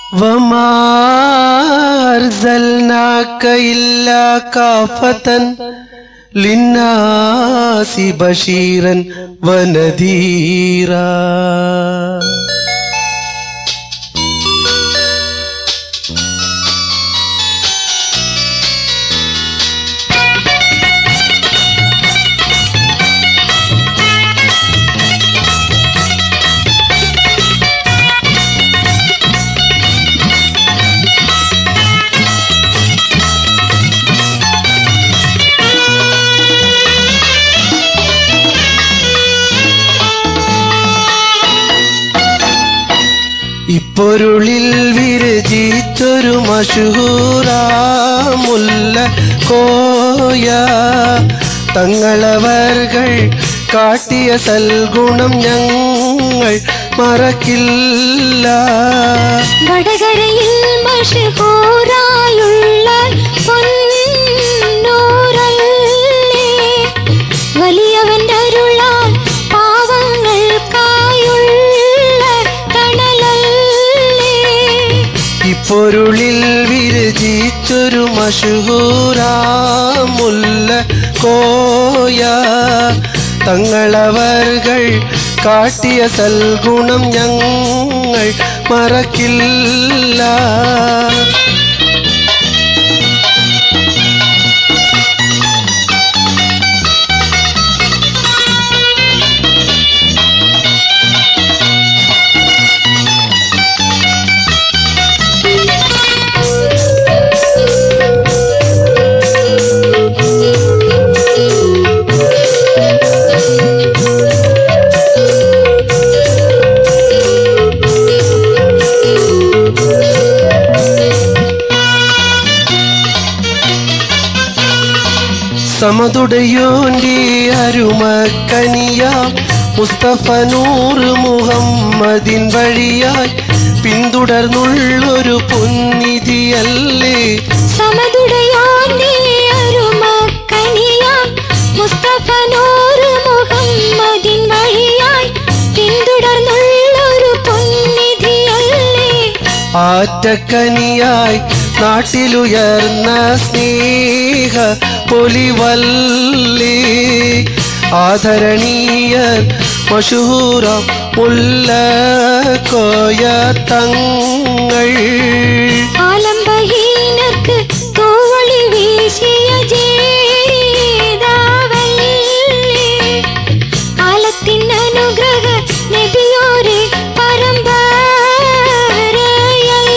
وما أرسلناك إلا كافة للناس بشيرا ونذيرا ഇപ്പൊരുളിൽ വിരചിച്ചൊരു മഷൂറാമുല്ല കോയ തങ്ങളവർകൾ കാട്ടിയ സൽഗുണം ഞങ്ങൾ മറക്കില്ല വടകരയിൽ മഷഹൂറായുള്ള പൊന്നൂറല്ലേ വലിയവന്റെ അരുളാൽ പാവങ്ങൾക്കായുള്ള തണലല്ലേ ഇപ്പൊരുളിൽ വിരചിച്ചൊരു മഷൂറാമുല്ല കോയ തങ്ങളവർകൾ കാട്ടിയ സൽഗുണം ഞങ്ങൾ മറക്കില്ല സമതുടയോന്റെ അരുമക്കനിയാം മുസ്തഫ നൂറ് മുഹമ്മദിൻ വഴിയായി പിന്തുടർന്നുള്ളൊരു പൊന്നിധിയല്ലേ സമതുടയോന്റെ അരുമക്കനിയാൻ മുസ്തഫ നൂറ് മുഹമ്മദിൻ വഴിയായി പിന്തുടർന്നുള്ളൊരു പൊന്നിധിയല്ലേ ആറ്റക്കനിയായി നാട്ടിലുയർന്ന സ്നേഹ പൊലിവല്ലേ ആദരണീയർ മഷൂറം മുല്ല കോയ തങ്ങൾ ആലംബഹീനർക്ക് തൂവളി വീശിയ ജേതാവല്ലേ ആലത്തിൻ അനുഗ്രഹ നബിയോരെ പരമ്പരയല്ലേ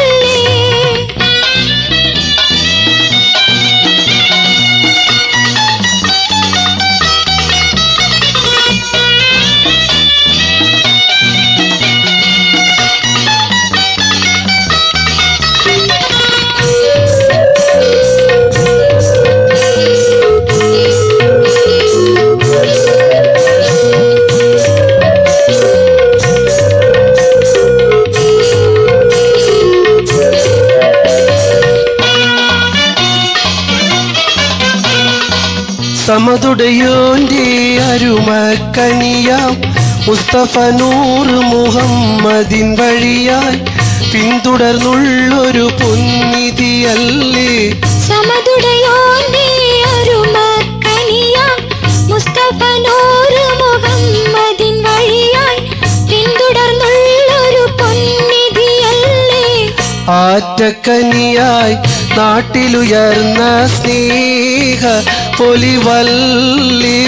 സമതുടയോന്റെ അരുമക്കനിയാം മുസ്തഫ നൂറ് മുഹമ്മദിൻ വഴിയായി പിന്തുടർന്നുള്ളൊരു പൊന്നിധിയല്ലേ സമതുടയോന്റെ അരുമക്കനിയാൻ മുസ്തഫ നൂറ് മുഹമ്മദിൻ വഴിയായി പിന്തുടർന്നുള്ളൊരു പൊന്നിധിയല്ലേ ആറ്റക്കനിയായി നാട്ടിലുയർന്ന സ്നേഹ പൊലിവല്ലേ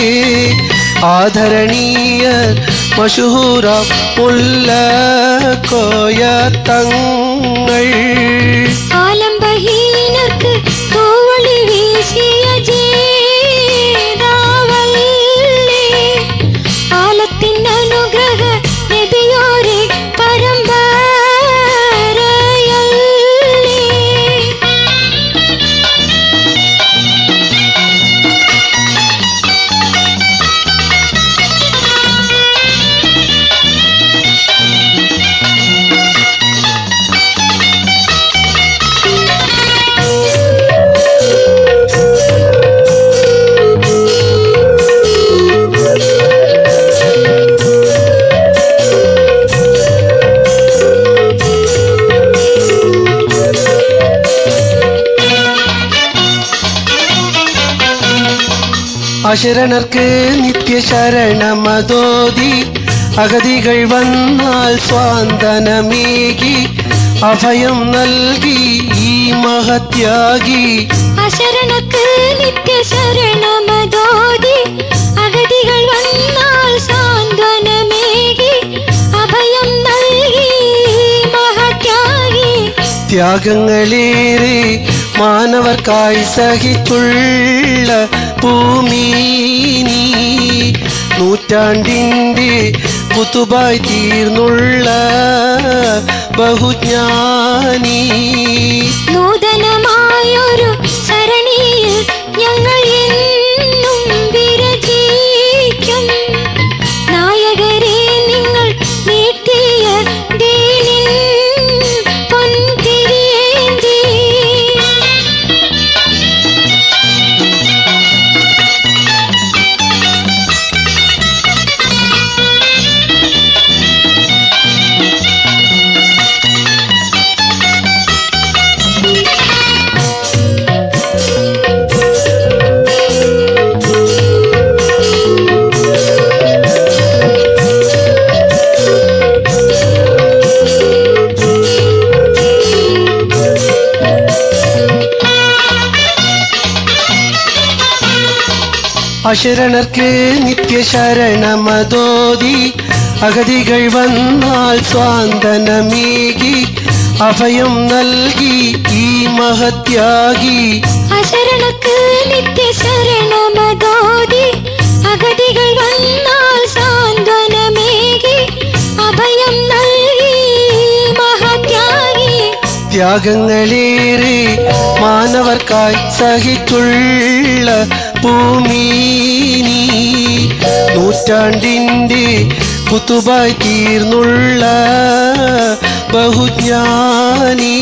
ആദരണീയ മഷൂറ മുല്ല കോയ തങ്ങൾ ആലംബഹീനർക്ക് തൂവളി വീശിയ ജേതാവല്ലേ ആലത്തിൻ അനുഗ്രഹ നബിയോരെ പരമ്പരയല്ലേ അശരണർക്ക് നിത്യശരണമതോതി അഗതികൾ വന്നാൽ സ്വാന്തനമേകി അഭയം നൽകി ഈ മഹത്യാഗി അശരണക്ക് നിത്യശരണമതോതി അഗതികൾ വന്നാൽ സാന്ത്വനമേകി അഭയം നൽകി മഹത്യാഗി ത്യാഗങ്ങളേറെ മാനവർക്കായി സഹിച്ചുള്ള ഭൂമി നീ നൂറ്റാണ്ടിൻ്റെ പുതുബായി തീർന്നുള്ള ബഹുജ്ഞാനി നൂതനമായൊരു സരണിയിൽ ഞങ്ങൾ എന്നും വിരചിക്കും നായകരെ നിങ്ങൾ നീട്ടിയ ദീനിൻ പൊൻതിരിയേന്തി അശരണർക്ക് നിത്യശരണമതോതി അഗതികൾ വന്നാൽ സ്വാന്തനമേകി അഭയം നൽകി ഈ മഹത്യാഗി അശരണക്ക് നിത്യശരണമതോതി അഗതികൾ വന്നാൽ സാന്ത്വനമേകി അഭയം നൽകി മഹത്യാഗി ത്യാഗങ്ങളേറെ മാനവർക്കായി സഹിച്ചുള്ള ഭൂമി നീ നൂറ്റാണ്ടിൻ്റെ പുതുബായി തീർന്നുള്ള ബഹുജ്ഞാനി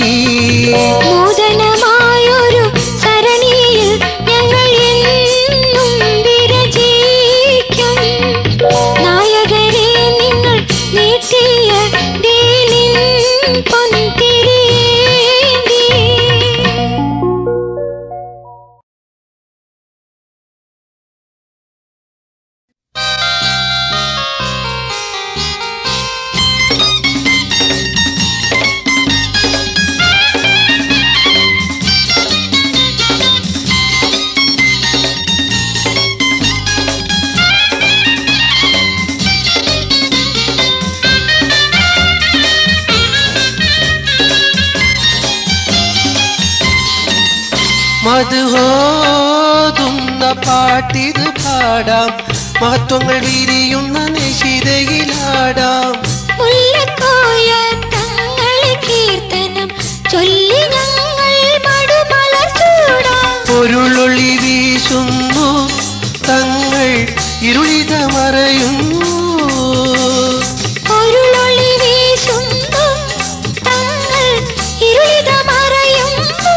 നൂതനമായൊരു സരണിയിൽ ഞങ്ങൾ എന്നും വിരചിക്കും നായകരെ നിങ്ങൾ നീട്ടിയ ദീനിൻ പൊൻതിരിയേന്തി മധുഹോതുന്ന പാട്ടിത് പാടാം മഹത്വങ്ങൾ വിരിയുന്ന നിശിതയിലാടാം മുല്ലക്കോയ തങ്ങളെ കീർത്തനം ചൊല്ലി ഞങ്ങൾ മടുമലർ ചൂടാം പൊരുളൊളി വീശുന്നു തങ്ങൾ ഇരുളിത മറയുന്നു പൊരുളൊളി വീശുന്നു തങ്ങൾ ഇരുളിത മറയുന്നു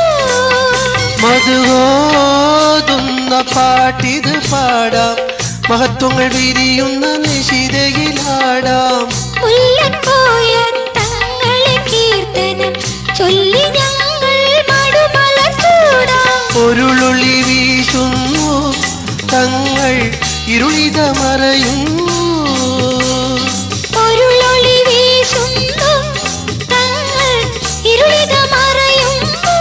മധുഹോതുന്ന പാട്ടിത് പാടാം മഹത്വങ്ങൾ വിരിയുന്ന നിശിതയിലാടാം മുല്ലക്കോയ തങ്ങളെ കീർത്തനം ചൊല്ലി ഞങ്ങൾ മടുമലർ ചൂടാം പൊരുളൊളി വീശുന്നു തങ്ങൾ ഇരുളിത മറയുന്നു പൊരുളൊളി വീശുന്നു തങ്ങൾ ഇരുളിത മറയുന്നു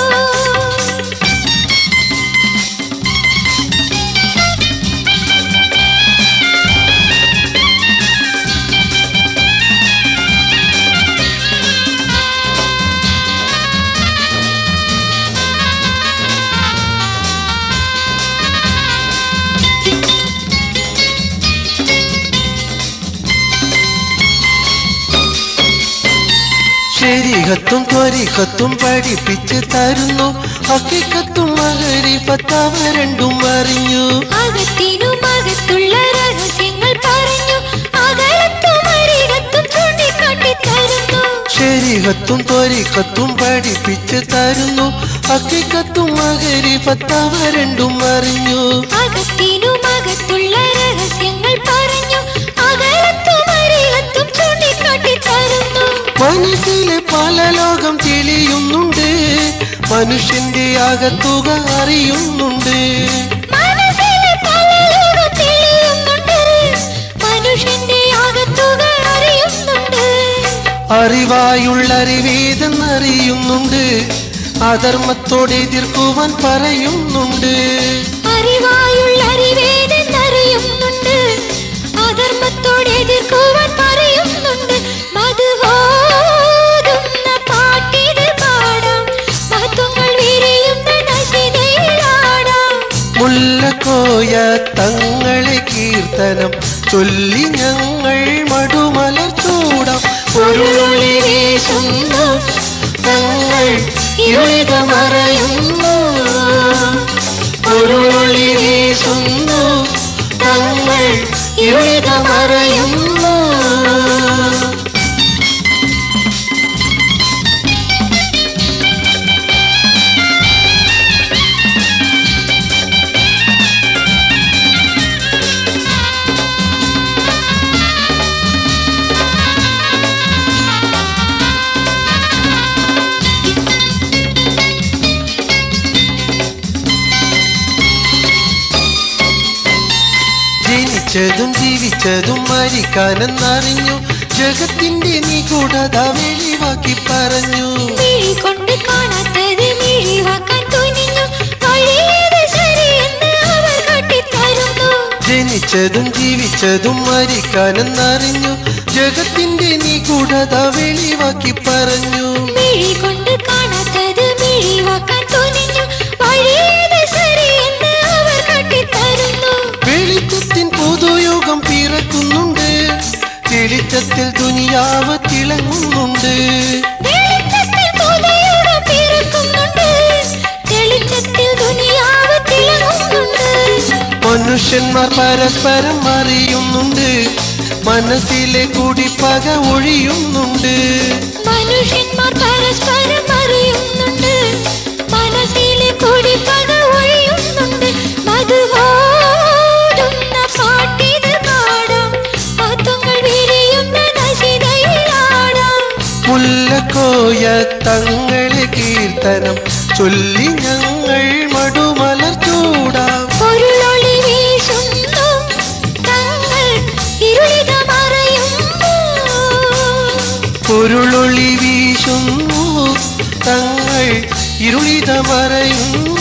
ശരികത്തും ത്വരികത്തും പഠിപ്പിച്ച് തരുന്നു ഹക്കിക്കത്തും മകരിപ്പത്തവ രണ്ടും അറിഞ്ഞു അകത്തിനും അകത്തുള്ള രഹസ്യങ്ങൾ പറഞ്ഞു അകലത്തും അരികത്തും ചൂണ്ടിക്കാട്ടി തരുന്നു ശരികത്തും ത്വരികത്തും പഠിപ്പിച്ച് തരുന്നു ഹക്കിക്കത്തും മകരിപ്പത്തവ രണ്ടും അറിഞ്ഞു അകത്തിനും അകത്തുള്ള രഹസ്യങ്ങൾ പറഞ്ഞു അകലത്തും അരികത്തും ചൂണ്ടിക്കാട്ടി തരുന്നു മനസ്സിലെ പല ലോകം തെളിയുന്നുണ്ട് മനുഷ്യന്റെ അകത്തുക അറിയുന്നുണ്ട് മനസ്സിലെ പല അറിവായുള്ളറിവേതെന്നറിയുന്നുണ്ട് അധർമ്മത്തോടെ എതിർക്കുവാൻ പറയുന്നുണ്ട് അറിവായുള്ള അറിവേതെന്നറിയുന്നുണ്ട് അധർമ്മത്തോടെ എതിർക്കുവാൻ പറയുന്നുണ്ട് മധുഹോതുന്ന പാട്ടിത് പാടാം മഹത്വങ്ങൾ വിരിയുന്ന നശിതയിലാടാം മുല്ലക്കോയ തങ്ങളെ കീർത്തനം ചൊല്ലി ഞങ്ങൾ മടുമലർ ചൂടാം പൊരുളൊളി വീശുന്നു തങ്ങൾ ഇരുളിത മറയുന്നു പൊരുളൊളി വീശുന്നു തങ്ങൾ ഇരുളിത മറയുന്നു ജനിച്ചതും ജീവിച്ചതും മരിക്കാനെന്നറിഞ്ഞു ജഗത്തിന്റെ നിഗൂഢത വെളിവാക്കി പറഞ്ഞു മിഴി കൊണ്ട് കാണാത്തത് മിഴിവാക്കാൻ തുനിഞ്ഞു വഴിയത് ശരിയെന്ന് അവർ കാട്ടിത്തരുന്നു ജനിച്ചതും ജീവിച്ചതും മരിക്കാനെന്നറിഞ്ഞു ജഗത്തിന്റെ നിഗൂഢത വെളിവാക്കി പറഞ്ഞു മിഴി കൊണ്ട് കാണാത്തത് മിഴിവാക്കാൻ തുനിഞ്ഞു വഴിയത് ശരിയെന്ന് അവർ കാട്ടിത്തരുന്നു വെളിച്ചത്തിൻ പുതുയുഗം പിറക്കുന്നുണ്ട് തെളിച്ചത്തിൽ ദുനിയാവ് തിളങ്ങുന്നുണ്ട് വെളിച്ചത്തിൽ പുതുയുഗം പിറക്കുന്നുണ്ട് തെളിച്ചത്തിൽ ദുനിയാവ് തിളങ്ങുന്നുണ്ട് മനുഷ്യന്മാർ പരസ്പരം അറിയുന്നുണ്ട് മനസ്സിലെ കൂടി പക ഒഴിയുന്നുണ്ട് മനുഷ്യന്മാർ പരസ്പരം അറിയുന്നുണ്ട് മനസ്സിലെ കൂടി പക ഒഴിയുന്നുണ്ട് മധുഹോടുന്ന പാട്ടിത് പാടാം മഹത്വങ്ങൾ വിരിയുന്ന നശിതയിലാടാം മുല്ലക്കോയ തങ്ങളെ കീർത്തനം ചൊല്ലി ഞങ്ങൾ മടുമലർ ചൂടാം പൊരുളൊളി വീശുന്നു തങ്ങൾ ഇരുളിത മറയുന്നു പൊരുളൊളി വീശുന്നു തങ്ങൾ ഇരുളിത മറയുന്നു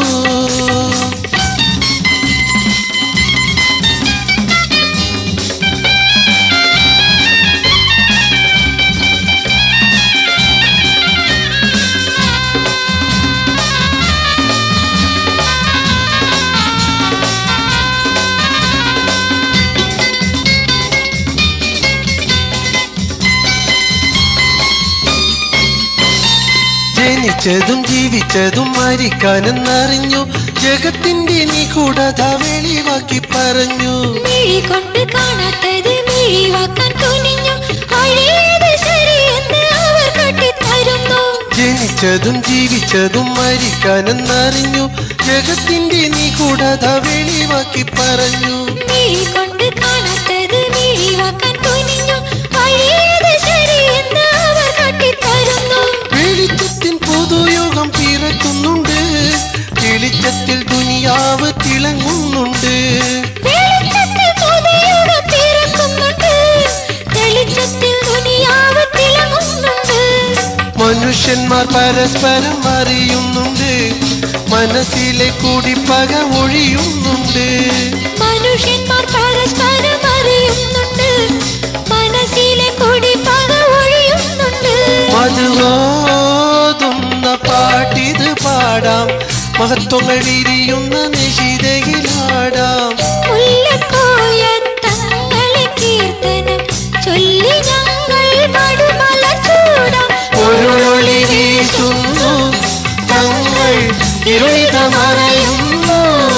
ജനിച്ചതും ജീവിച്ചതും മരിക്കാനെന്നറിഞ്ഞു ജഗത്തിന്റെ നിഗൂഢത വെളിവാക്കി പറഞ്ഞു മിഴി കൊണ്ട് കാണാത്തത് മിഴിവാക്കാൻ തുനിഞ്ഞു വഴിയത് ശരിയെന്ന് അവർ കാട്ടിത്തരുന്നു ജനിച്ചതും ജീവിച്ചതും മരിക്കാനെന്നറിഞ്ഞു ജഗത്തിന്റെ നിഗൂഢത വെളിവാക്കി പറഞ്ഞു മിഴി കൊണ്ട് കാണാത്തത് മിഴിവാക്കാൻ തുനിഞ്ഞു വഴിയത് ശരിയെന്ന് അവർ കാട്ടിത്തരുന്നു വെളിച്ചത്തിൻ പുതുയുഗം പിറക്കുന്നുണ്ട് തെളിച്ചത്തിൽ ദുനിയാവ് തിളങ്ങുന്നുണ്ട് വെളിച്ചത്തിൽ പുതുയുഗം പിറക്കുന്നുണ്ട് തെളിച്ചത്തിൽ ദുനിയാവ് തിളങ്ങുന്നുണ്ട് മനുഷ്യന്മാർ പരസ്പരം അറിയുന്നുണ്ട് മനസ്സിലെ കൂടി പക ഒഴിയുന്നുണ്ട് മനുഷ്യന്മാർ പരസ്പരം അറിയുന്നുണ്ട് മനസ്സിലെ കൂടി പക ഒഴിയുന്നുണ്ട് മധുവോതുന്ന പാട്ടിത് പാടാം മഹത്വങ്ങൾ വിരിയുന്ന നിശിതയിലാടാം മുല്ലക്കോയ തങ്ങളെ കീർത്തനം ചൊല്ലി ഞങ്ങൾ മടുമല ചൂടാം പൊരുളൊളി വീശുന്നു തങ്ങൾ ഇരുളിത മറയുന്നു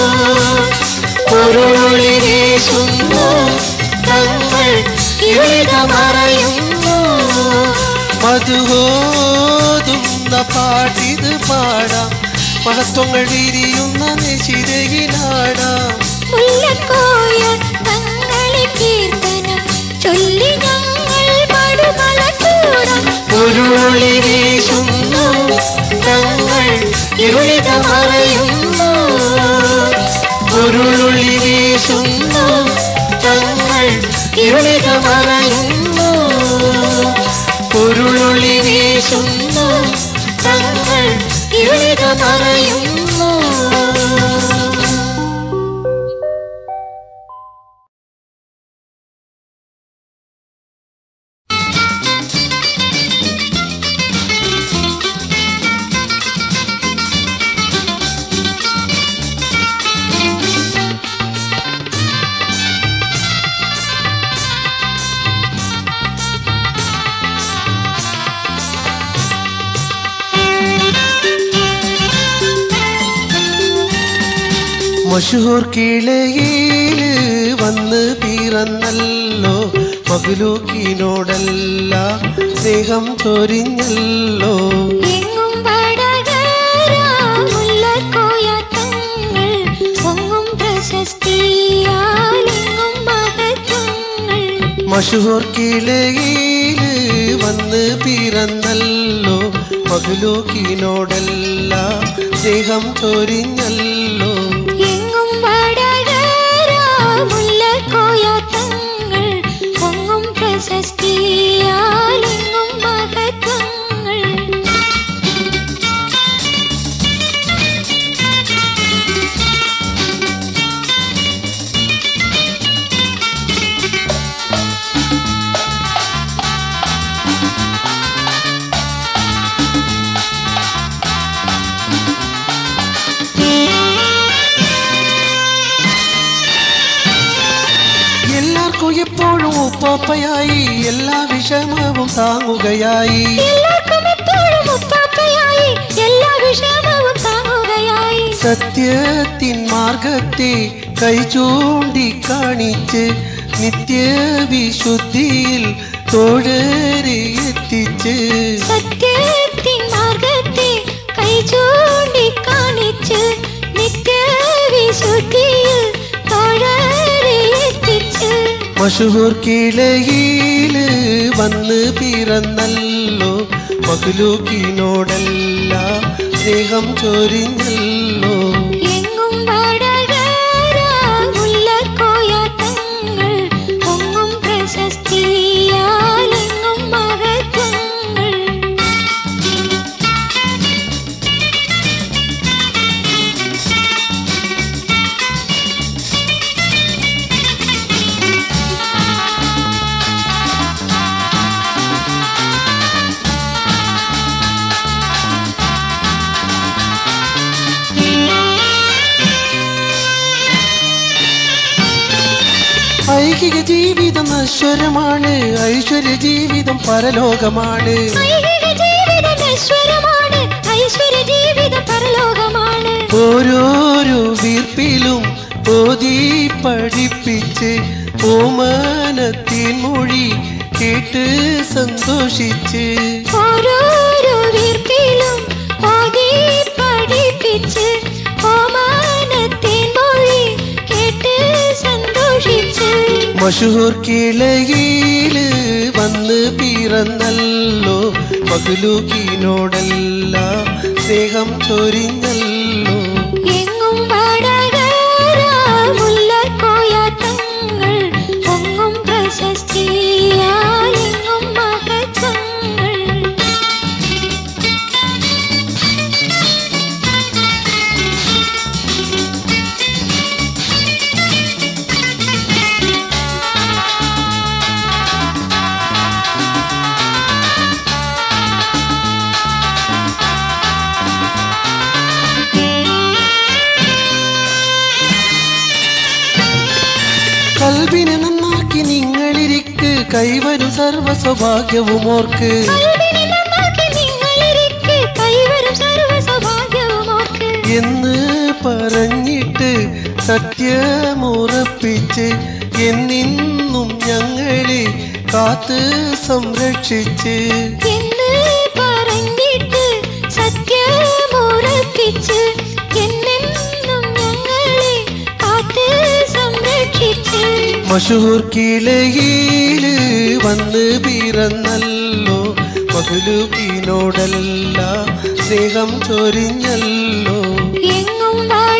പൊരുളൊളി വീശുന്നു തങ്ങൾ ഇരുളിത മറയുന്നു മധുഹോതുന്ന പാട്ടിത് പാടാം മഹത്വങ്ങൾ വിരിയുന്ന നിശിതയിലാടാം മുല്ലക്കോയ തങ്ങളെ കീർത്തനം ചൊല്ലി ഞങ്ങൾ മടുമല ചൂടാം പൊരുളൊളി വീശുന്നു തങ്ങൾ ഇരുളിത മറയുന്നു പൊരുളൊളി വീശുന്നു തങ്ങൾ ഇരുളിത മറയുന്നു പൊരു വീശുന്നു തങ്ങൾ ഇരുളിത മറയുന്നു മഷൂർ കിളയില് വന്ന് പിറന്നല്ലോ മകുലൂക്കിനോടല്ല സ്നേഹം ചൊരിഞ്ഞല്ലോ എങ്ങും വടകരാമുല്ലക്കോയാട്ടങ്ങൾ പൊങ്ങും പ്രശസ്തിയാൽ എങ്ങും മഹത്വങ്ങൾ മഷൂർ കിളയില് വന്ന് പിറന്നല്ലോ മകുലൂക്കിനോടല്ല സ്നേഹം ചൊരിഞ്ഞല്ലോ എങ്ങും വടകരാമുല്ലക്കോയാട്ടങ്ങൾ പൊങ്ങും പ്രശസ്തിയാൽ എങ്ങും മഹത്വങ്ങൾ എല്ലാവർക്കും എപ്പോഴും ഉപ്പാപ്പയായി എല്ലാ വിഷമവും താങ്ങുകയായി എല്ലാവർക്കും എപ്പോഴും ഉപ്പാപ്പയായി എല്ലാ വിഷമവും താങ്ങുകയായി സത്യത്തിൻ മാർഗത്തെ കൈ ചൂണ്ടി കാണിച്ച് നിത്യവിശുദ്ധിയിൽ തോഴരെ എത്തിച്ച് സത്യത്തിൻ മാർഗത്തെ കൈ ചൂണ്ടി കാണിച്ച് നിത്യവിശുദ്ധിയിൽ തോഴരെ എത്തിച്ച് മഷൂർ കിളയില് വന്ന് പിറന്നല്ലോ മകുലൂക്കിനോടല്ല സ്നേഹം ചൊരിഞ്ഞല്ലോ എങ്ങും വടകരാമുല്ലക്കോയാട്ടങ്ങൾ പൊങ്ങും പ്രശസ്തിയാൽ എങ്ങും മഹത്വങ്ങൾ ഐഹിക ജീവിതം നശ്വരമാണ് ഐശ്വര്യ ജീവിതം പരലോകമാണ് ഐഹിക ജീവിതം നശ്വരമാണ് ഐശ്വര്യ ജീവിതം പരലോകമാണ് ഓരോരോ വീർപ്പിലും ഓതി പഠിപ്പിച്ച് ഓമനത്തിൻ മൊഴി കേട്ട് സന്തോഷിച്ച് ഓരോരോ വീർപ്പിലും ഓതി പഠിപ്പിച്ച് ഓമാനത്തിൻ മൊഴി കേട്ട് സന്തോഷിച്ച് മഷൂർ കിളയില് വന്ന് പിറന്നല്ലോ മകുലൂക്കിനോടല്ല സ്നേഹം ചൊരിഞ്ഞല്ലോ എങ്ങും വടകരാമുല്ലക്കോയാട്ടങ്ങൾ പൊങ്ങും പ്രശസ്തിയാൽ എങ്ങും മഹത്വങ്ങൾ കൽബിനെ നന്നാക്കി നിങ്ങളിരിക്ക് കൈവരും സർവ സൗഭാഗ്യവും ഓർക്ക് കൽവിനെ നന്നാക്കി നിങ്ങളിരിക്ക് കൈവരും സർവ്വ സൗഭാഗ്യവും ഓർക്ക് എന്ന് പറഞ്ഞിട്ട് സത്യമുറപ്പിച്ച് എന്നിന്നും ഞങ്ങളെ കാത്ത് സംരക്ഷിച്ച് എന്ന് പറഞ്ഞിട്ട് സത്യമുറപ്പിച്ച് എന്നെന്നും ഞങ്ങളെ കാത്ത് സംരക്ഷിച്ച് മഷൂർ കിളയില് വന്ന് പിറന്നല്ലോ മകുലുക്കിനോടല്ല സ്നേഹം ചൊരിഞ്ഞല്ലോ എങ്ങും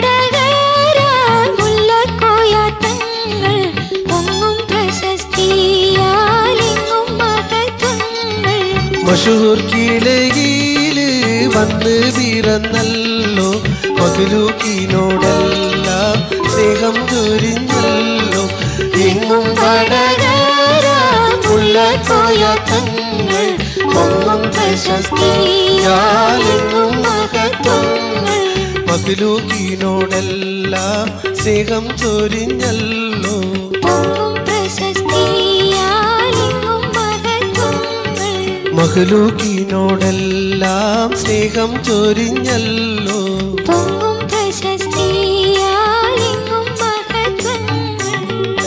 വടകരാമുല്ലക്കോയാട്ടങ്ങൾ പൊങ്ങും പ്രശസ്തിയാൽ എങ്ങും മഹത്വങ്ങൾ മഷൂർ കിളയില് വന്ന് പിറന്നല്ലോ മകളുക്കിനോടെല്ലാം സ്നേഹം ചൊരിഞ്ഞല്ലോ എങ്ങും പടകരമുള്ള കോയത്തങ്ങൾ പൊങ്ങും പ്രശസ്തിയാലെങ്ങും മഹത്വങ്ങൾ മകളുക്കിനോടെല്ലാം സ്നേഹം ചൊരിഞ്ഞല്ലോ പൊങ്ങും പ്രശസ്തിയാലെങ്ങും മഹത്വങ്ങൾ മഹലൂക്കിനോടെല്ലാം സ്നേഹം ചൊരിഞ്ഞല്ലോ പൊങ്ങും പ്രശസ്തിയാലെങ്ങും മഹത്വങ്ങൾ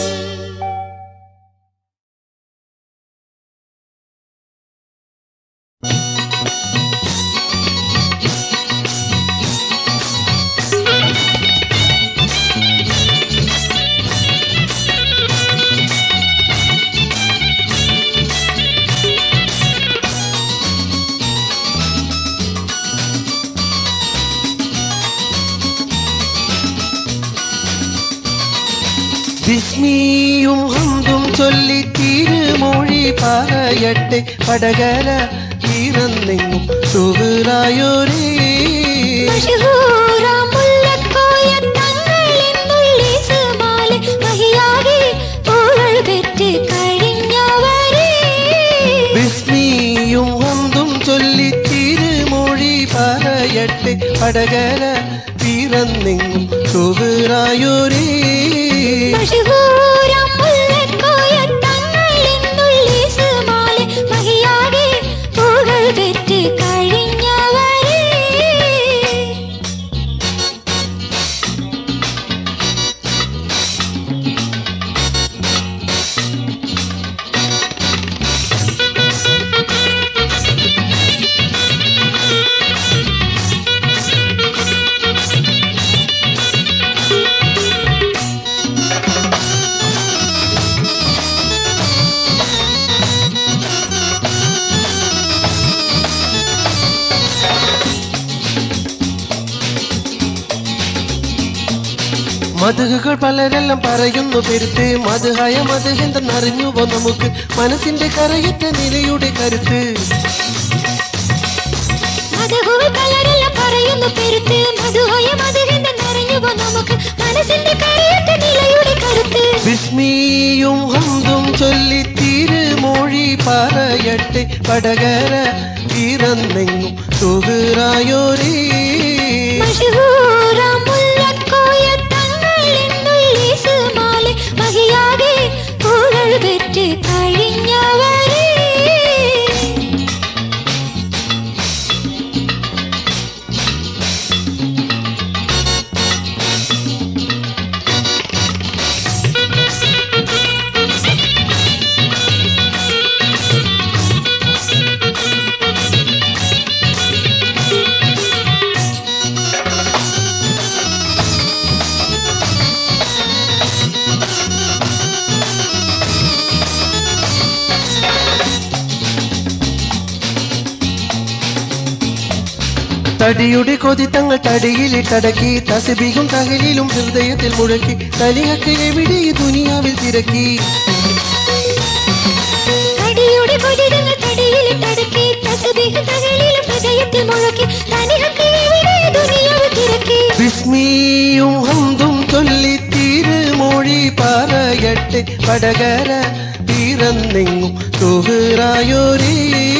വിസ്മിയും ഹന്തും ചൊല്ലി തിരുമൊഴി പറയട്ടെ പടകര തീരന്നെങ്ങും സുഹൃറായോരേ മഷഹൂറ മുല്ലക്കോയത്തങ്ങളിൽ സുമാലെ മഹിയാകെ പുകൾ പെറ്റ് കഴിഞ്ഞവരേ വിസ്മിയും ഹന്തും ചൊല്ലി തിരുമൊഴി പറയട്ടെ പടകര തീരന്നെങ്ങും സുഹൃറായോരേ മഷഹൂറ മുല്ലക്കോയത്തങ്ങളിൽ സുമാലെ മഹിയാകെ പുകൾ പെറ്റ് കഴിഞ്ഞവരേ മധുകൾ പലരെല്ലാം പറയുന്നു പെരുത്ത് മധുഹായ മധു എന്തെന്നറിഞ്ഞുവോ നമുക്ക് മനസ്സിന്റെ കരയറ്റ നിലയുടെ കരുത്ത് മധുഹുൾ പലരെല്ലാം പറയുന്നു പെരുത്ത് മധുഹയ മധുഹെന്ന് നിറഞ്ഞുപോ നമുക്ക് മനസ്സിന്റെ കരയറ്റ നിലയുടെ കരുത്ത് വിസ്മിയും ഹന്തും ചൊല്ലി തിരുമൊഴി പറയട്ടെ പടകര തീരന്നെങ്ങും സുഹൃറായോരേ മഷഹൂറ മുല്ലക്കോയത്തങ്ങളിൽ സുമാലെ മഹിയാകെ പുകൾ പെറ്റ് കഴിഞ്ഞവരേ തടിയുടെ കൊതിത്തങ്ങൾ തടിയിലിട്ടടക്കി തസബിയും തകലിലും ഹൃദയത്തിൽ മുഴക്കി തലിഹക്ക് എവിടെ ഈ ദുനിയാവിൽ തിരക്കി തടിയുടെ കൊതിതങ്ങൾ തടിയിലിട്ടടക്കി തസ്ബീഹ് തകളിലും ഹൃദയത്തിൽ മുഴക്കി തനിഹക്ക് എവിടെ ദുനിയാവ് തിരക്കി വിസ്മിയും ഹന്തും ചൊല്ലി തിരുമൊഴി പറയട്ടെ പടകര തീരന്നെങ്ങും സുഹൃറായോരേ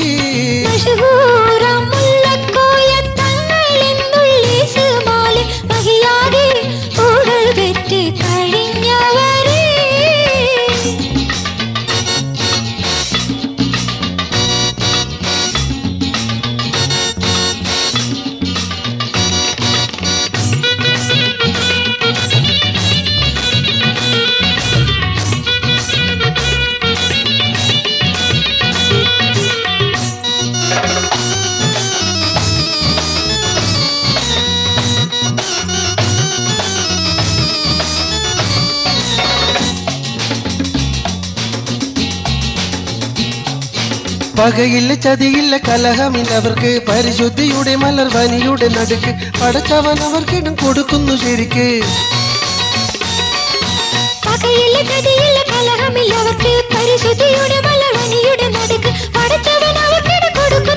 മഷഹൂറ മുല്ലക്കോയത്തങ്ങളിൽ സുമാലെ മഹിയാകെ പുകൾ പെറ്റ് കഴിഞ്ഞവരേ പകയില്ല ചതിയില്ല കലഹമില്ല അവർക്ക് പരിശുദ്ധിയുടെ മലർ വനിയുടെ നടുക്ക് പടച്ചവൻ അവർക്കിടം കൊടുക്കുന്നു ശരിക്ക് പകയില്ല ചതിയില്ല കലഹമില്ല അവർക്ക് പരിശുദ്ധിയുടെ മലവനിയുടെ നടുക്ക് പടച്ചവൻ അവർക്കിട കൊടുക്കുന്നു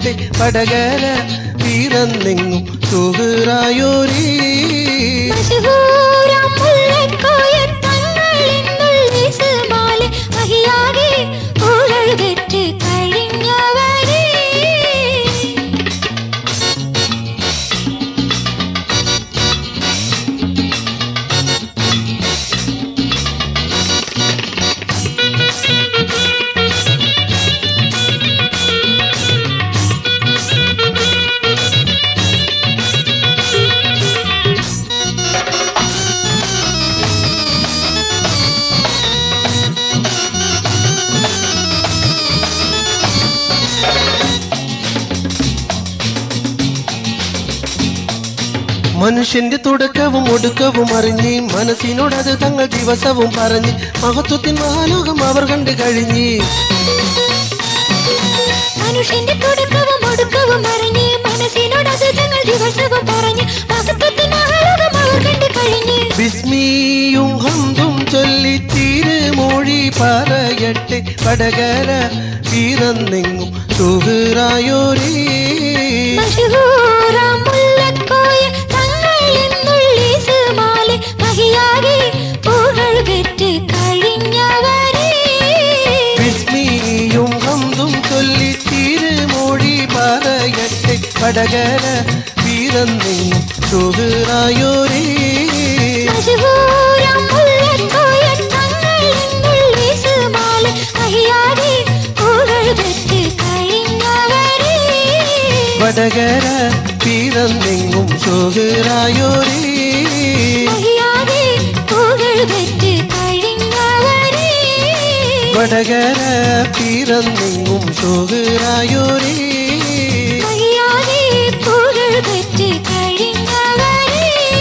പറയട്ടെ വടകര വീരന്നെങ്ങും സുഹറായോരേ മശഹൂരം മുല്ലക്കോയത്തങ്ങളിന്നുള്ളിൽ സുമാലെ മഹിയാകെ പുഴൽ പെറ്റ് കഴിഞ്ഞവരേ മനുഷ്യന്റെ തുടക്കവും ഒടുക്കവും അറിഞ്ഞ് മനസ്സിനോടത് തങ്ങൾ ദിവസവും പറഞ്ഞ് മഹത്വത്തിൻ മഹാലോകം അവർ കണ്ടു കഴിഞ്ഞ് മനുഷ്യന്റെ തുടക്കവും ഒടുക്കവും അറിഞ്ഞ് മനസ്സിനോടത് തങ്ങൾ ദിവസവും പറഞ്ഞ് മഹത്വത്തിന് ആളുകം അവർ കണ്ടു കഴിഞ്ഞ് വിസ്മിയും ഹന്തും ചൊല്ലി തിരുമൊഴി പറയട്ടെ വടകര വീരന്നെങ്ങും സുഹറായോരേ മശഹൂരം മുല്ലക്കോയ തങ്ങളിന്നുള്ളിൽ സുമാലെ മഹിയാകെ പുഴൽ പെറ്റ് കഴിഞ്ഞവരേ വിസ്മിയും ഹന്തും ചൊല്ലി തിരുമൊഴി പറയട്ടെ വടകര വീരന്നെങ്ങും സുഹറായോരേ മശഹൂരം മുല്ലക്കോയ തങ്ങളിന്നുള്ളിൽ സുമാലെ മഹിയാകെ പുഴൽ പെറ്റ് കഴിഞ്ഞവരേ വടകര വീരന്നെങ്ങും സുഹറായോരേ മഹിയാകെ പുഴൽ പെറ്റ് കഴിഞ്ഞവരേ വടകര പിറന്നെങ്ങും സുഹറായോരേ മഹിയാകെ പുഴൽ പെറ്റ് കഴിഞ്ഞവരേ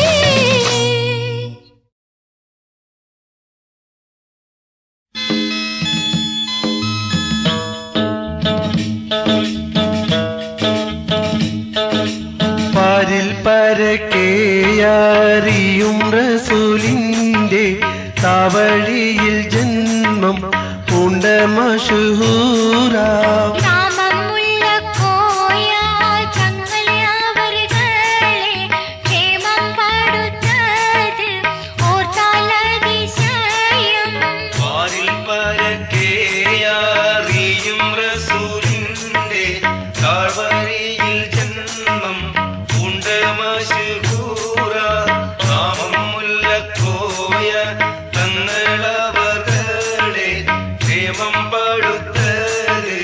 പാരിൽ പരക്കേയാറിയും റസൂലിൻ്റെ താവഴിയിൽ ജന്മം പൂണ്ട മഷൂറാം നാമമുള്ള കോയ തങ്ങളെ അവരുകളെ ക്ഷേമം പാടുത്തത് ഓർത്താലതിശയം പാരിൽ പരക്കേയാറിയും റസൂലിൻ്റെ താഴ്വരയിൽ ജന്മം പൂണ്ട മഷൂറ നാമം മുല്ലക്കോയ തങ്ങളവകളെ ക്ഷേമം പടുത്തത്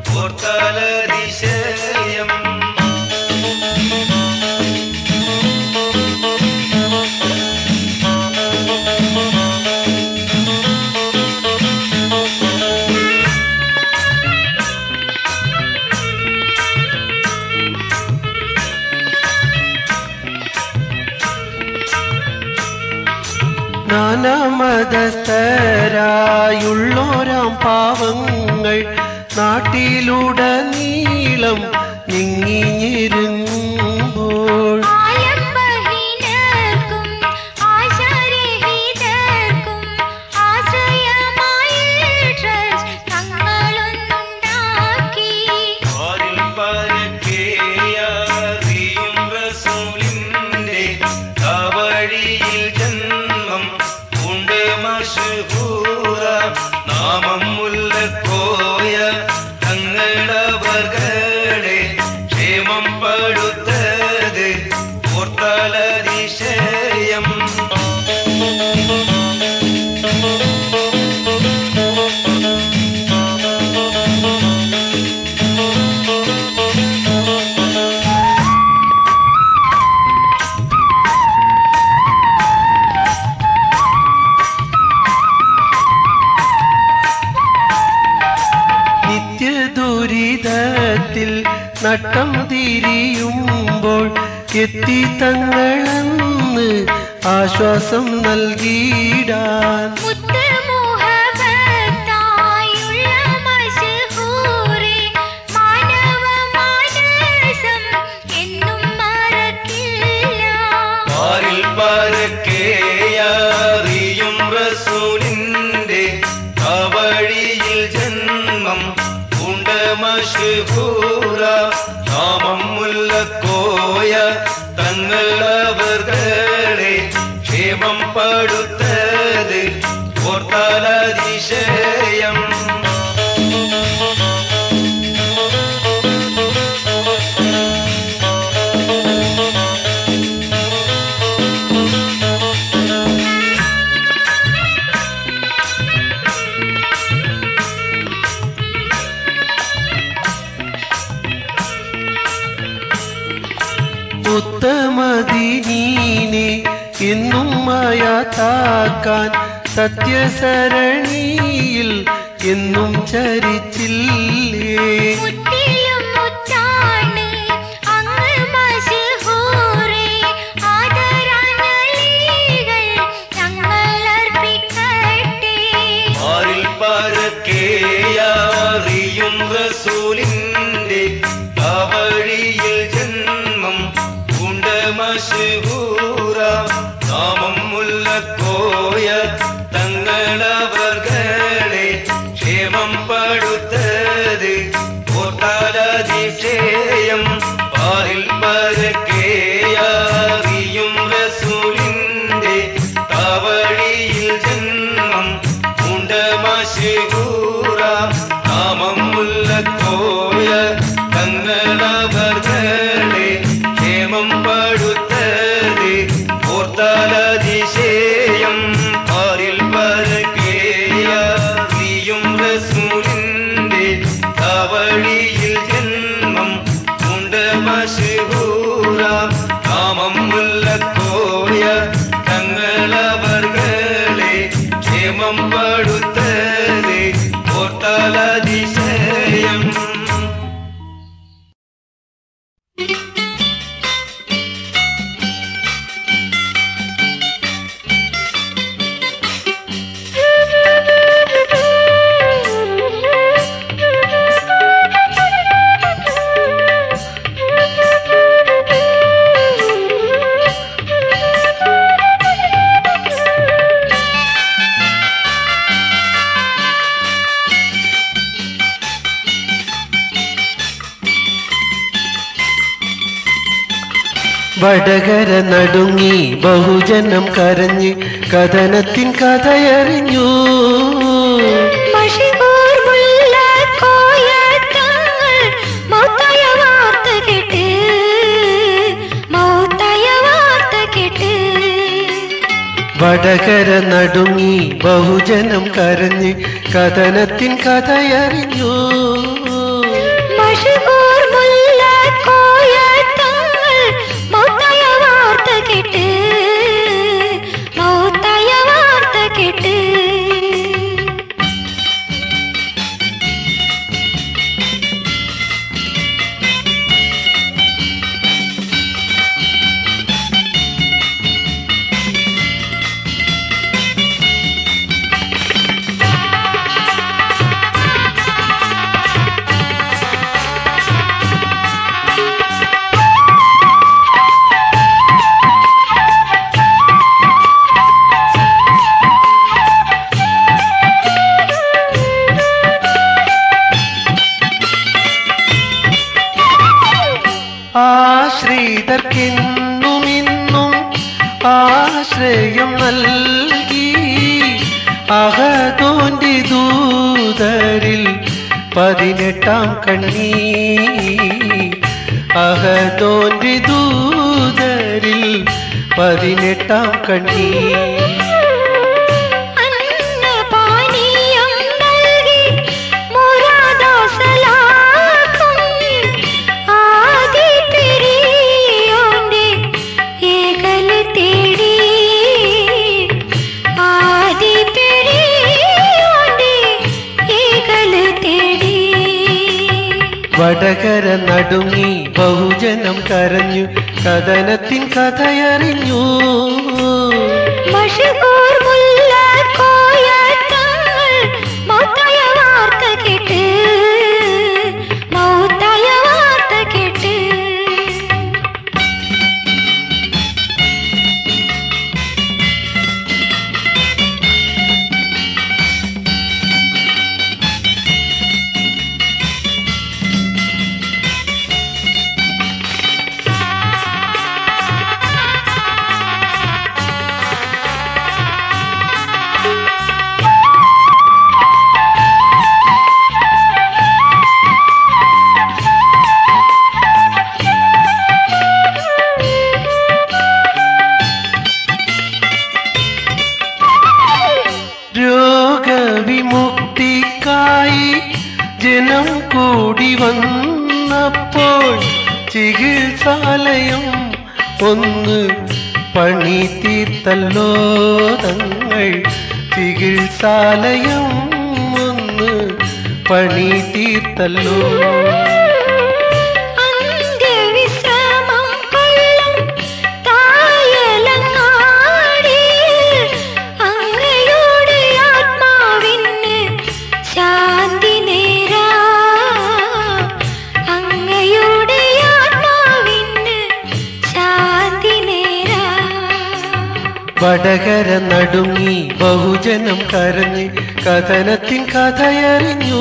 ഓർത്താലതിശയം നാനാമതസ്ഥരായുള്ളോരാം പാവങ്ങൾ നാട്ടിലുടനീളം ഞെങ്ങിഞ്ഞിരുങ്ങുമ്പോൾ ആലംബഹീനർക്കും ആശാരഹിതർക്കും ആശ്രയമായ ട്രസ്റ്റ് തങ്ങളൊന്നുണ്ടാക്കി ആരിൽ പരക്കേയാറിയും റസൂലിന്റെ താവഴിയിൽ ജന്മം ഉണ്ട് മഷഹൂറ നാമം മുല്ലക്കോയ തങ്ങളവർകളെ ക്ഷേമം പടുത്തത് ഓർത്താലതിശയം നിത്യദുരിതത്തിൽ നട്ടം തിരിയുമ്പോൾ എത്തി തങ്ങളെന്ന് ആശ്വാസം നൽകിയിടാൻ മുത്തമോഹഭക്തായുള്ള മശഹൂറെ മാനവ മാനസം എന്നും മറക്കില്ല പാരിൽ പരക്കേയാറിയും റസൂലിന്റെ അവഴിയിൽ ജന്മം ഉണ്ട് മഷഹൂറ മഷഹൂറ നാമം മുല്ലക്കോയ തങ്ങൾ അവർകളെ ക്ഷേമം പടുത്തത് ഓർത്താലതിശയം ഉത്തമദീനീനെ എന്നും മായാത്താക്കാൻ സത്യസരണിയിൽ എന്നും ചരിച്ചില്ലേ മുറ്റിലും മുറ്റാണ് അങ്ങ് മശഹൂറേ ആദരാഞ്ജലികൾ ഞങ്ങൾ അർപ്പിക്കട്ടെ ആരിൽ പരക്കേയറിയും റസൂലിന്റെ കവഴിയിൽ ജന്മം പൂണ്ട മഷഹൂറ നാമം മുല്ലക്കോയ തങ്ങളവർകളെ ക്ഷേമം പടുത്തത് ഓർത്താലതിശയം പാരിൽ പരക്കേയറിയും റസൂലിന്റെ കവഴിയിൽ ജന്മം പൂണ്ട മഷഹൂറ നാമം മുല്ലക്കോയ തങ്ങളവർകളെ ക്ഷേമം പടുത്തത് ഓർത്താലതിശയം പാരിൽ പരക്കേയും റസൂലിന്റെ കവഴിയിൽ ജന്മം പൂണ്ട മഷഹൂറ നാമം മുല്ലക്കോയ തങ്ങളവർകളെ ക്ഷേമം പടുത്തത് ഓർത്താലതിശയം വടകര നടുങ്ങി ബഹുജനം കരഞ്ഞ് കഥനത്തിൻ കഥയറിഞ്ഞു മഷികൂർ മുല്ലക്കോയ തങ്ങൾ മൗത്തായ വാർത്ത കേട്ട് മൗത്തായ വാർത്ത കേട്ട് വടകര നടുങ്ങി ബഹുജനം കരഞ്ഞ് കഥനത്തിൻ കഥയറിഞ്ഞു മഷികൂർ മുല്ലക്കോയ തങ്ങൾ മൗത്തായ വാർത്ത കേട്ട് മൗത്തായ വാർത്ത കേട്ട് ആശ്രിതർക്കെന്നും ഇന്നും ആശ്രയം നൽകി അഹതോന്റെ ദൂതരിൽ പതിനെട്ടാം കണ്ണീ അഹതോന്റെ ദൂതരിൽ പതിനെട്ടാം കണ്ണീ അന്നപാനീയം നൽകി മുരാദാസലാക്കും ആദി പെരിയോന്റെ ഏകല തേടി ആദി പെരിയോന്റെ ഏകല തേടി വടകര നടുങ്ങി ബഹുജനം കരഞ്ഞു കഥനത്തിൻ കഥയറിഞ്ഞു മഷഹൂർ മുല്ലക്കോയ തങ്ങൾ മൗത്തായ വാർത്ത കേട്ട് മൗത്തായ വാർത്ത കേട്ട് കൂടി വന്നപ്പോൾ ചികിത്സാലയം ഒന്ന് പണി തീർത്തല്ലോ തങ്ങൾ ചികിത്സാലയം ഒന്ന് പണി തീർത്തല്ലോ അന്ത്യവിശ്രമം കൊള്ളും തായലങ്ങാടിയിൽ അങ്ങയുടെ ആത്മാവിന് ശാന്തി നേരാ അങ്ങയുടെ ആത്മാവിന് ശാന്തി നേരാ വടകര നടുങ്ങി ബഹുജനം കരഞ്ഞ് കഥനത്തിൻ കഥയറിഞ്ഞു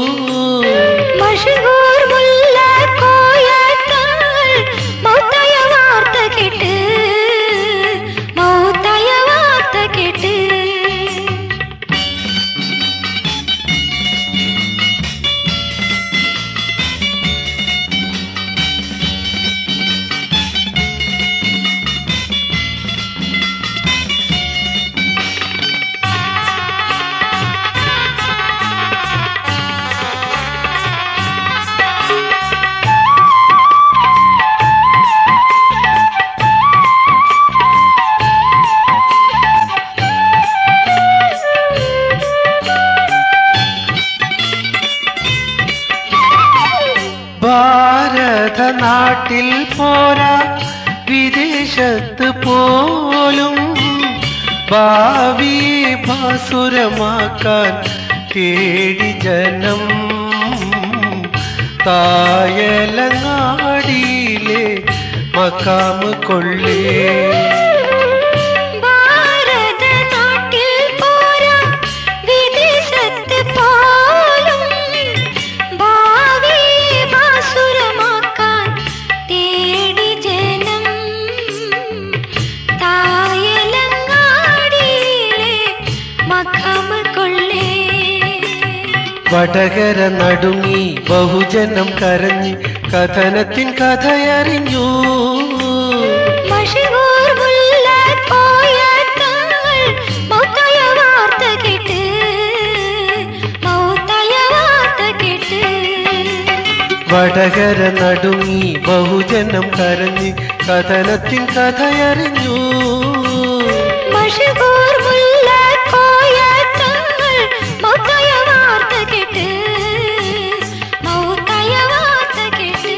മഷഹൂർ മുല്ല കോയത്തങ്ങൾ മൗത്തായ വാർത്ത കേട്ട് മൗത്തായ വാർത്ത കേട്ട് ഭാരത നാട്ടിൽ പോരാ വിദേശത്ത് പോലും ഭാവിയെ ഭാസുരമാക്കാൻ തേടി ജനം തായലങ്ങാടിയിലെ മക്കാമ് കൊള്ളേ ഭാരത നാട്ടിൽ പോരാ വിദേശത്ത് പോലും ഭാവിയെ ഭാസുരമാക്കാൻ തേടി ജനം തായലങ്ങാടിയിലെ മഖമ കൊള്ളേ വടകര നടുങ്ങി ബഹുജനം കരഞ്ഞ് കഥനത്തിൻ കഥയറിഞ്ഞു മഷഹൂർ മുല്ല കോയത്തങ്ങൾ മൗത്തായ വാർത്ത കേട്ട് മൗത്തായ വാർത്ത കേട്ട് വടകര നടുങ്ങി ബഹുജനം കരഞ്ഞ് കഥനത്തിൻ കഥയറിഞ്ഞു മഷഹൂർ മുല്ല കോയത്തങ്ങൾ മൗത്തായ വാർത്ത കേട്ട് മൗത്തായ വാർത്ത കേട്ട്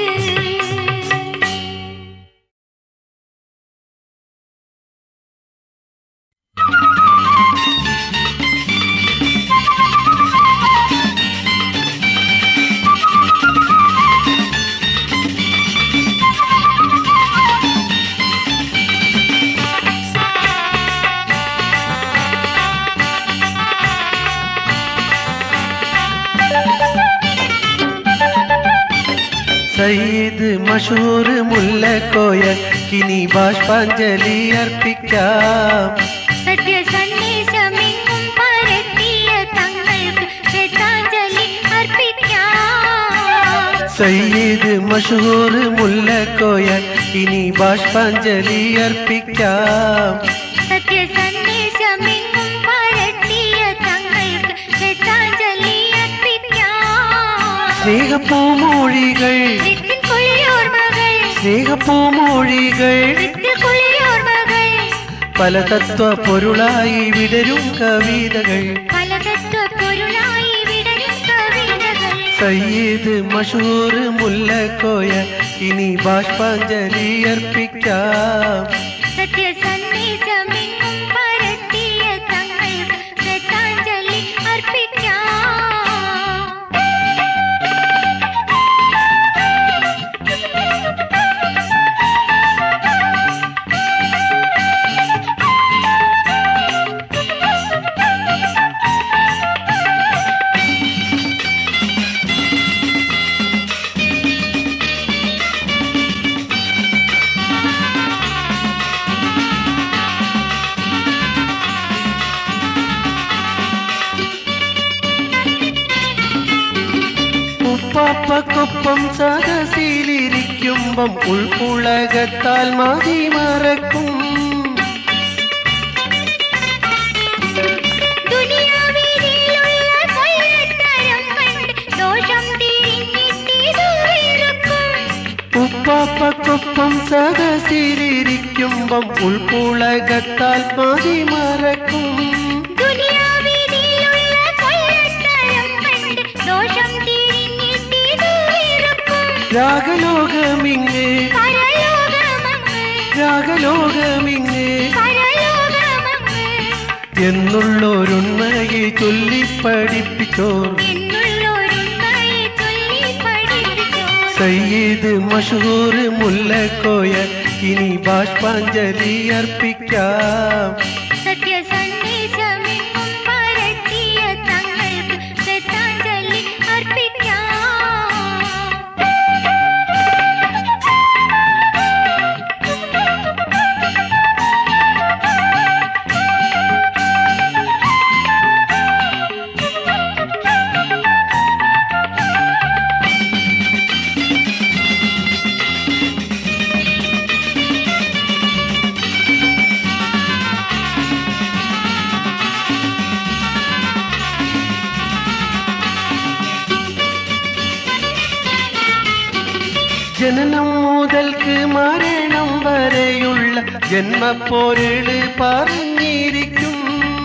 സയ്യിദ് മഷൂർ മുല്ലക്കോയ കിനി ബാഷ്പാഞ്ജലി അർപ്പിക്കാം സത്യ സന്ദേശമെങ്ങും പരത്തിയ തങ്ങൾക്ക് ശ്രദ്ധാഞ്ജലി അർപ്പിക്കാം സയ്യിദ് മഷൂർ മുല്ലക്കോയ കിനി ബാഷ്പാഞ്ജലി അർപ്പിക്കാം സത്യ സന്ദേശമെങ്ങും പരത്തിയ തങ്ങൾക്ക് ശ്രദ്ധാഞ്ജലി അർപ്പിക്കാം സ്നേഹപ്പൂമൊഴികൾ വിത്തിൽ കുളിയോർമകൾ സ്നേഹപ്പൂമൊഴികൾ വിത്തിൽ കുളിയോർമകൾ പല തത്വ പൊരുളായി വിടരും കവിതകൾ പലതത്വ പൊരുളായി വിടരും കവിതകൾ സയ്യിദ് മഷൂർ മുല്ലക്കോയ ഇനി ബാഷ്പാഞ്ജലി അർപ്പിക്കാം സത്യ സന്ദേശമെങ്ങും പരത്തിയ തങ്ങൾക്ക് ശ്രദ്ധാഞ്ജലി അർപ്പിക്കാം ഉപ്പാപ്പക്കൊപ്പം സദസിലിരിക്കുമ്പം ഉൾപ്പുളകത്താൽ മതി മറക്കും ദുനിയാവിലുള്ള കൊല്ലത്തരം കണ്ട് ദോഷം തിരിഞ്ഞിട്ട് ഇമ്പം ഉൾപ്പുളകത്താൽ മതി മറക്കും ദുനിയാവിലുള്ള കൊള്ളത്തരം കണ്ട് ദോഷം തിരിഞ്ഞിട്ടിരുക്കും രാഗലോകമിങ്ങ് പരലോകമങ്ങ് രാഗലോകമിങ്ങ് പരലോകമങ്ങ് എന്നുള്ളൊരുണ്മയെ ചൊല്ലിപ്പഠിപ്പിച്ചോർ എന്നുള്ളൊരുണ്മയെ ചൊല്ലി പഠിപ്പിച്ചോ സയ്യിദ് മഷൂർ മുല്ലക്കോയ ഇനി ബാഷ്പാഞ്ജലി അർപ്പിക്കാം സത്യസന്ദേശമെങ്ങും പരത്തിയ തങ്ങൾക്ക് ശ്രദ്ധാഞ്ജലി അർപ്പിക്കാം ജനനം മുതൽക്ക് മരണം വരെയുള്ള ജന്മപ്പോരേട് പറഞ്ഞിരിക്കും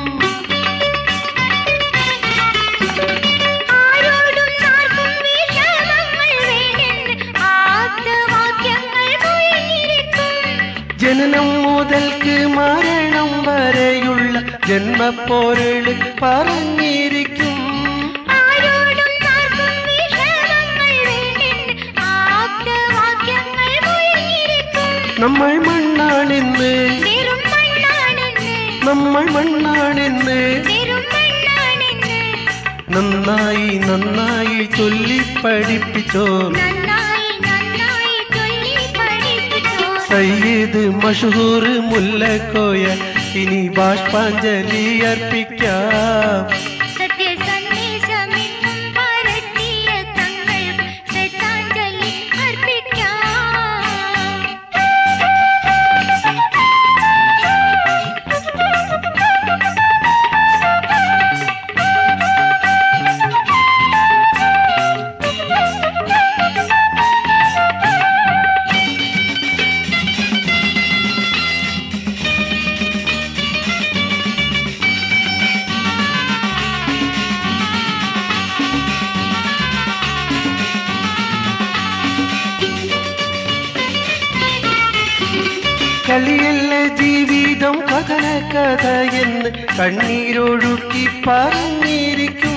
ആരോടും ആർക്കും വിഷമങ്ങൾ വേണ്ടെന്ന് ആപ്തവാക്യങ്ങൾ മൊഴിഞ്ഞിരിക്കും ജനനം മുതൽക്ക് മരണം വരെയുള്ള ജന്മപ്പോരേട് പറഞ്ഞിരിക്കും ആരോടും ആർക്കും വിഷമങ്ങൾ വേണ്ടെന്ന് ആപ്തവാക്യങ്ങൾ മൊഴിഞ്ഞിരിക്കും നമ്മൾ മണ്ണാണെന്ന് വെറും മണ്ണാണെന്ന് നമ്മൾ മണ്ണാണെന്ന് വെറും മണ്ണാണെന്ന് നന്നായി നന്നായി ചൊല്ലിപ്പഠിപ്പിച്ചോ നന്നായി നന്നായി ചൊല്ലി പഠിപ്പിച്ചോ സയ്യിദ് മഷൂർ മുല്ലക്കോയ ഇനി ബാഷ്പാഞ്ജലി അർപ്പിക്കാം സത്യസന്ദേശമെങ്ങും പരത്തിയ തങ്ങൾക്ക് ശ്രദ്ധാഞ്ജലി അർപ്പിക്കാം കളിയല്ല ജീവിതം കഥന കഥ എന്ന് കണ്ണീരൊഴുക്കി പറഞ്ഞിരിക്കും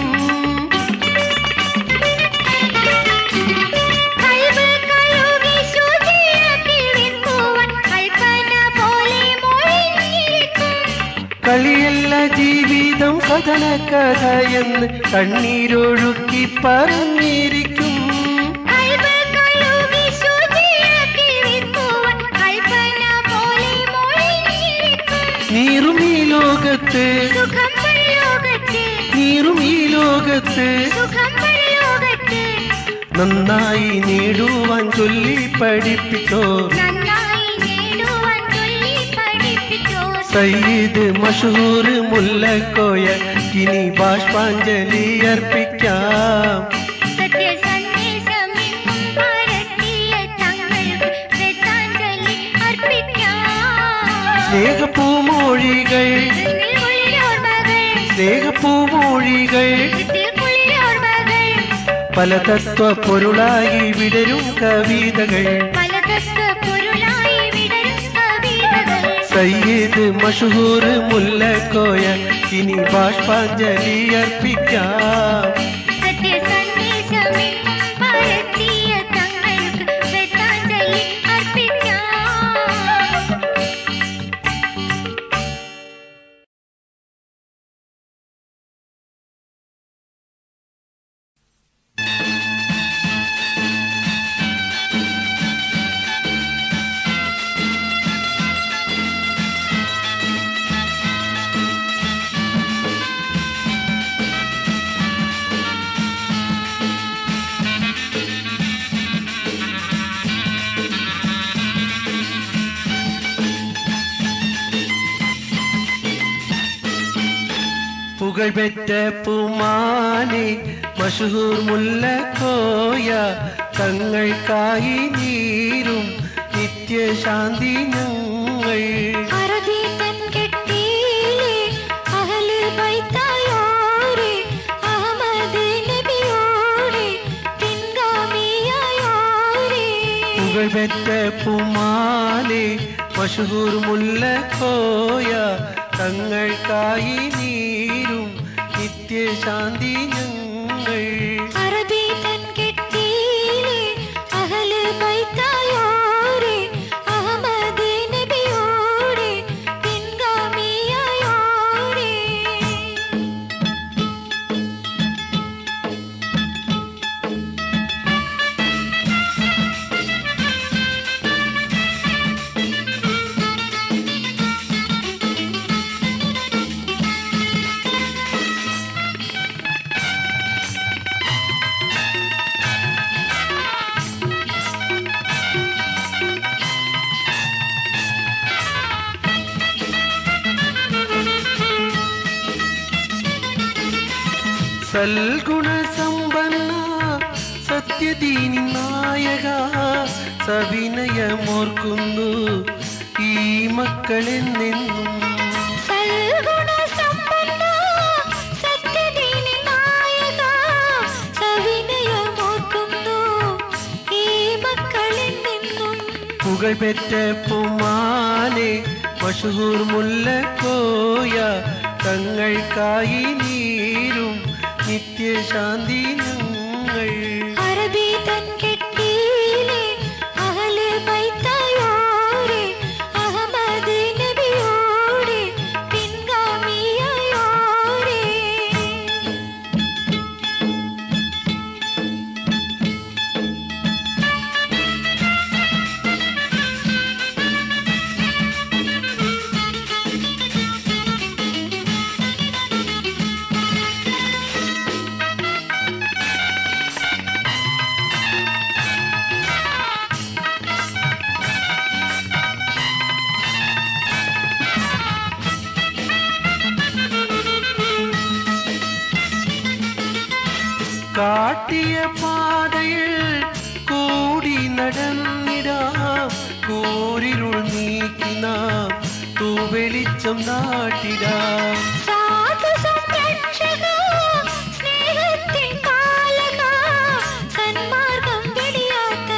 കൽവ് കഴുകി ശുചിയാക്കി വെക്കുവാൻ കൽപ്പന പോലെ മൊഴിഞ്ഞിരിക്കും കളിയല്ല ജീവിതം കഥന കഥ എന്ന് കണ്ണീരൊഴുക്കി പറഞ്ഞിരിക്കും കൽവ് കഴുകി ശുചിയാക്കി വെക്കുവാൻ കൽപ്പന പോലെ മൊഴിഞ്ഞിരിക്കും നീറും ഈ ലോകത്ത് സുഖം പരലോകത്ത് നീറും ഈ ലോകത്ത് സുഖം പരലോകത്ത് നന്നായി നേടുവാൻ ചൊല്ലി പഠിപ്പിച്ചോ നന്നായി നേടുവാൻ ചൊല്ലി പഠിപ്പിച്ചോ സയ്യിദ് മഷൂർ മുല്ലക്കോയ ഇനി ബാഷ്പാഞ്ജലി അർപ്പിക്കാം സത്യസന്ദേശമെങ്ങും പരത്തിയ തങ്ങൾക്ക് ശ്രദ്ധാഞ്ജലി അർപ്പിക്കാം സ്നേഹപ്പൂമൊഴികൾ ഇതിൽ കുളിരോർമ്മകൾ, സ്നേഹപ്പൂമൊഴികൾ ഇതിൽ കുളിരോർമ്മകൾ, പല തത്വ പൊരുളായി വിടരും കവിതകൾ പലതത്വ പൊരുളായി വിടരും കവിതകൾ. സയ്യിദ് മഷൂർ മുല്ലക്കോയ ഇനി ബാഷ്പാഞ്ജലി അർപ്പിക്കാം സത്യസന്ദേശമെങ്ങും പരത്തിയ തങ്ങൾക്ക് ശ്രദ്ധാഞ്ജലി അർപ്പിക്കാം പുകഴ്പെറ്റ പൂമാനെ മഷൂർ മുല്ലക്കോയ തങ്ങൾക്കായി നീരും നിത്യശാന്തി ഞങ്ങൾ അറബി തൻ കെട്ടിയിലെ അഹല് ബൈത്തായോരെ അഹമ്മദ് നബിയോരെ പിൻഗാമിയായോരെ പുകഴ്പെറ്റ പുമാലെ മഷഹൂർ മുല്ലക്കോയ തങ്ങൾക്കായി നീരും നിത്യശാന്തി ഞങ്ങൾ അറബി തൻ കെട്ടിയിലെ അഹല് ബൈത്തായോരെ അഹമ്മദ് നബിയോരെ പിൻഗാമിയായോരെ സൽഗുണ സമ്പന്ന സത്യദീനി നായക സവിനയമോർക്കുന്നു ഈ മക്കളെന്നെന്നും സൽഗുണ സമ്പന്ന സത്യദീനി നായക സവിനയമോർക്കുന്നു ഈ മക്കളിൽ നിന്നും പുകഴ്പെറ്റ പുമാലെ മഷഹൂർ മുല്ലക്കോയ തങ്ങൾക്കായി നീരും നിത്യശാന്തി ഞങ്ങൾ അറബി തൻ കെട്ടിയിലെ അഹല് ബൈത്തായോരെ അഹമ്മദ് നബിയോരെ പിൻഗാമിയായോരെ കാട്ടിയ പാതയിൽ കൂടി നടന്നിടാം കൂരിരുൾ നീക്കി നാം തൂവെളിച്ചം നാട്ടിടാം സാധു സംരക്ഷക സ്നേഹത്തിൻ പാലക സന്മാർഗം വെടിയാത്ത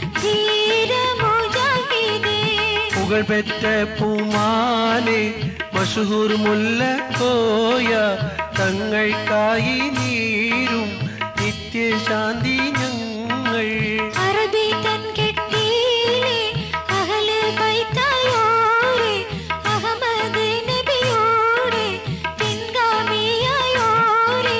ധീരമുജാഹിദേ പുകഴ്പെറ്റ പൂമാലെ മഷഹൂർ മുല്ലക്കോയ തങ്ങൾക്കായി നീരും നിത്യശാന്തി ഞങ്ങൾ അറബി തൻ കെട്ടിയിലെ അഹല് ബൈത്തായോരെ അഹമ്മദ് നബിയോരെ പിൻഗാമിയായോരെ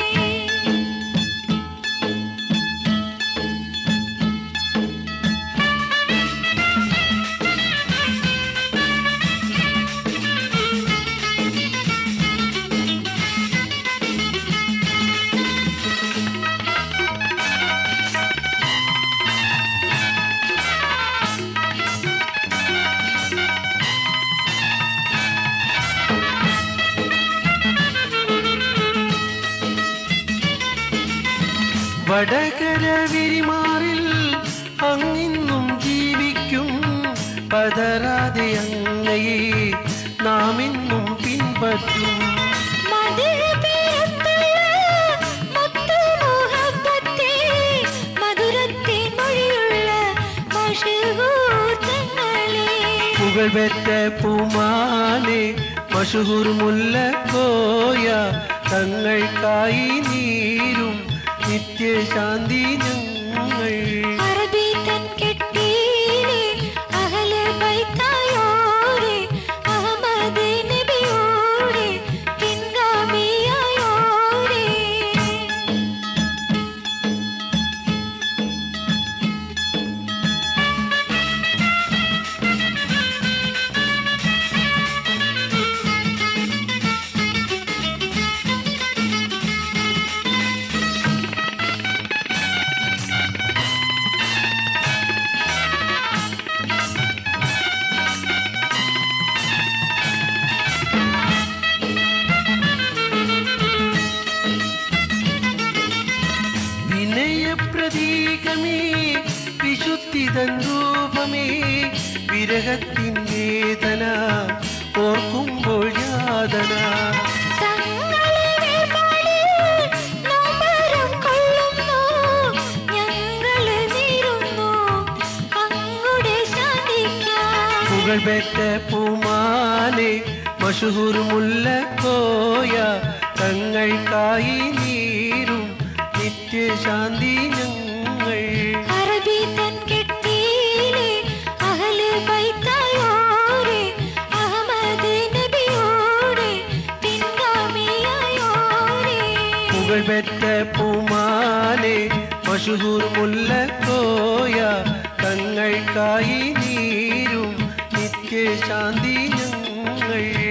വടകര വിരിമാറിൽ അങ്ങിന്നും ജീവിക്കും പതരാതെ അങ്ങയെ നാം ഇന്നും പിൻപറ്റും മധുര പേരത്തുള്ള മുത്തു മുഹബത്തേ, മധുരത്തിൻ മൊഴിയുള്ള മഷഹൂർ തങ്ങളേ. പുകഴ്പെറ്റ പൂമാലെ മഷഹൂർ മുല്ലക്കോയ തങ്ങൾക്കായി നീരും നിത്യശാന്തി ഞങ്ങൾ അറബി തൻ കെട്ടിയിലെ അഹ്ല ബൈത്തായോരെ, അഹ്മദ് നബിയോരെ, പിൻഗാമിയായോരെ. വിനയപ്രതീകമേ വിശുദ്ധിതൻ രൂപമേ വിരഹത്തിൻ വേദന സാധന തങ്ങളെ വേർപാടിൽ നൊമ്പരം കൊള്ളുന്നു. ഞങ്ങള് നീറുന്നു അങ്ങുടെ ശാന്തിക്കായി. പുകഴ്പെറ്റ പൂമാനെ മഷൂർ മുല്ലക്കോയ തങ്ങൾക്കായി നീരും നിത്യശാന്തി ഞങ്ങൾ അറബി തൻ കെട്ടിയിലെ അഹ്ല് ബൈത്തായോരെ അഹമ്മദ് നബിയോടെ പിൻഗാമിയായോരെ പുകഴ്പെറ്റ പൂമാനെ മഷൂർ മുല്ലക്കോയ തങ്ങൾക്കായി നീരും നിത്യശാന്തി ഞങ്ങൾ